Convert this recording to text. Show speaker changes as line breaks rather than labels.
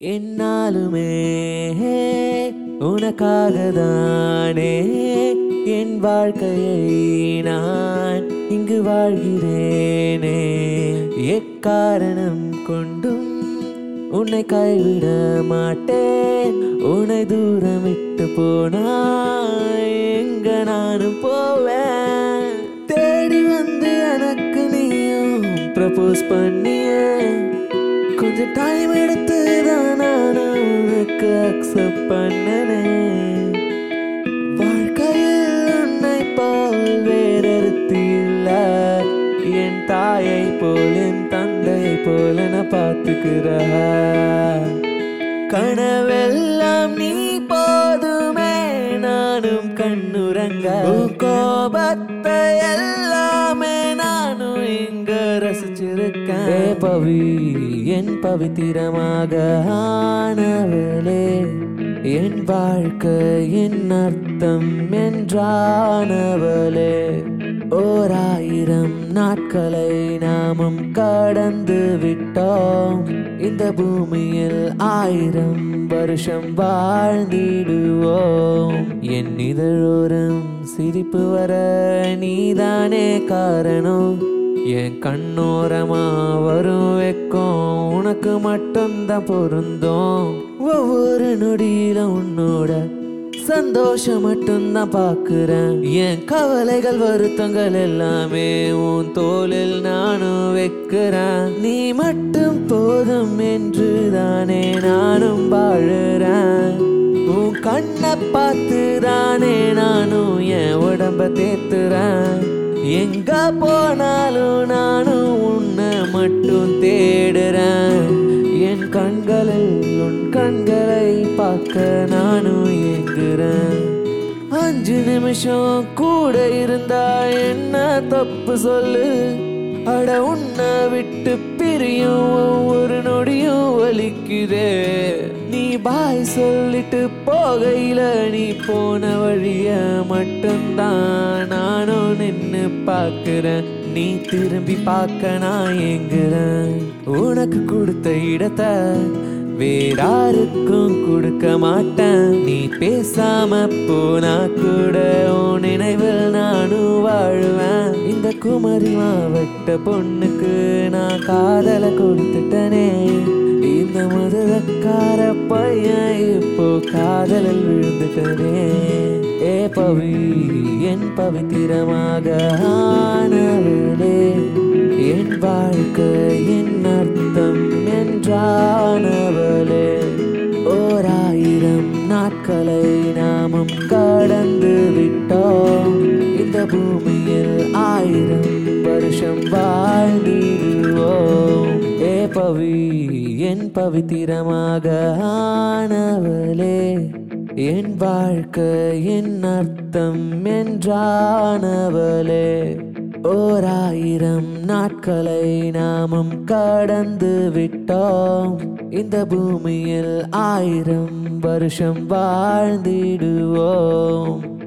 என்னாலுமே உனக்காக தானே என் வாழ்க்கையை நான் இங்கு வாழ்கிறேனே எக்காரணம் கொண்டும் உன்னை கைவிட மாட்டேன் உன்னை தூரம் விட்டு போனாய் எங்க நானும் போவேன் தேடி வந்து எனக்கு நீயும் ப்ரப்போஸ் பண்ணியே கொஞ்சம் டைம் எடுத்து தான் நான் உனக்கு அக்செப்ட் பண்ணனேன் வாழ்க்கையில் உன்னை போல் வேறொருத்தி இல்ல என் தாயை போல் என் தந்தையை போல நான் பார்த்துக்கிற கனவெல்லாம் நீ போதுமே நானும் கண்ணுறங்க உன் கோபத்தை எல்லாமே நானும் இங்க ரசிச்சிருக்கேன் ஏ பவி என் பவித்திரமாக ஆனவளே என் வாழ்க்கை என் அர்த்தம் என்றானவளே ஓராயிரம் நாட்களை நாமும் கடந்து விட்டோம் இந்த பூமியில் ஆயிரம் வருஷம் வாழ்ந்திடுவோம் என் இதழோரம் சிரிப்பு வர நீதானே காரணம் என் கண்ணோரமா வரும் வெக்கம் உனக்கு மட்டும்தான் பொருந்தும் ஒவ்வொரு நொடியில உன்னோட சந்தோஷம் மட்டும்தான் பாக்குறேன் என் கவலைகள் வருத்தங்கள் எல்லாமே உன் தோளில் நானும் வைக்கிறேன் நீ மட்டும் போதும் என்று தானே நானும் வாழுறேன் உன் கண்ணை பார்த்து தானே நானும் என் உடம்ப தேத்துறேன் எங்க போனாலும் நானும் உன்னை மட்டும் தேடுறேன் என் கண்களில் உன் கண்களை பார்க்க நானும் ஏங்குறேன் அஞ்சு நிமிஷம் கூட இருந்தா என்ன தப்பு சொல்லு அட உன்னை விட்டு பிரியும் ஒவ்வொரு நொடியும் வலிக்குதே நீ பாய் சொல்லிட்டு போகையில நீ போன வழிய மட்டும்தான் நானும் நின்னு பார்க்கிறேன் நீ திரும்பி பார்க்க நான் ஏங்குறேன் உனக்கு கொடுத்த இடத்தை வேறாருக்கும் கொடுக்க மாட்டேன் நீ பேசாம போனா கூட உன் நினைவில் நானும் வாழுவேன் இந்த குமரி மாவட்ட பொண்ணுக்கு நான் காதல கொடுத்துட்டனே இந்த முதலக்கார பையன் இப்போ காதலில் விழுந்துட்டனே ஏ பவி என் பவித்திரமாக ஆனவளே என் வாழ்க்கை என் அர்த்தம் என்றானவளே ஓராயிரம் நாட்களை நாமும் கடந்து விட்டோம் இந்த பூமியில் ஆயிரம் வருஷம் வாழ்ந்திடுவோம் ஏ பவி என் பவித்திரமாக ஆனவளே என் வாழ்க்கை என் அர்த்தம் என்றானவளே ஓராயிரம் நாட்களை நாமும் கடந்து விட்டோம் இந்த பூமியில் ஆயிரம் வருஷம் வாழ்ந்திடுவோம்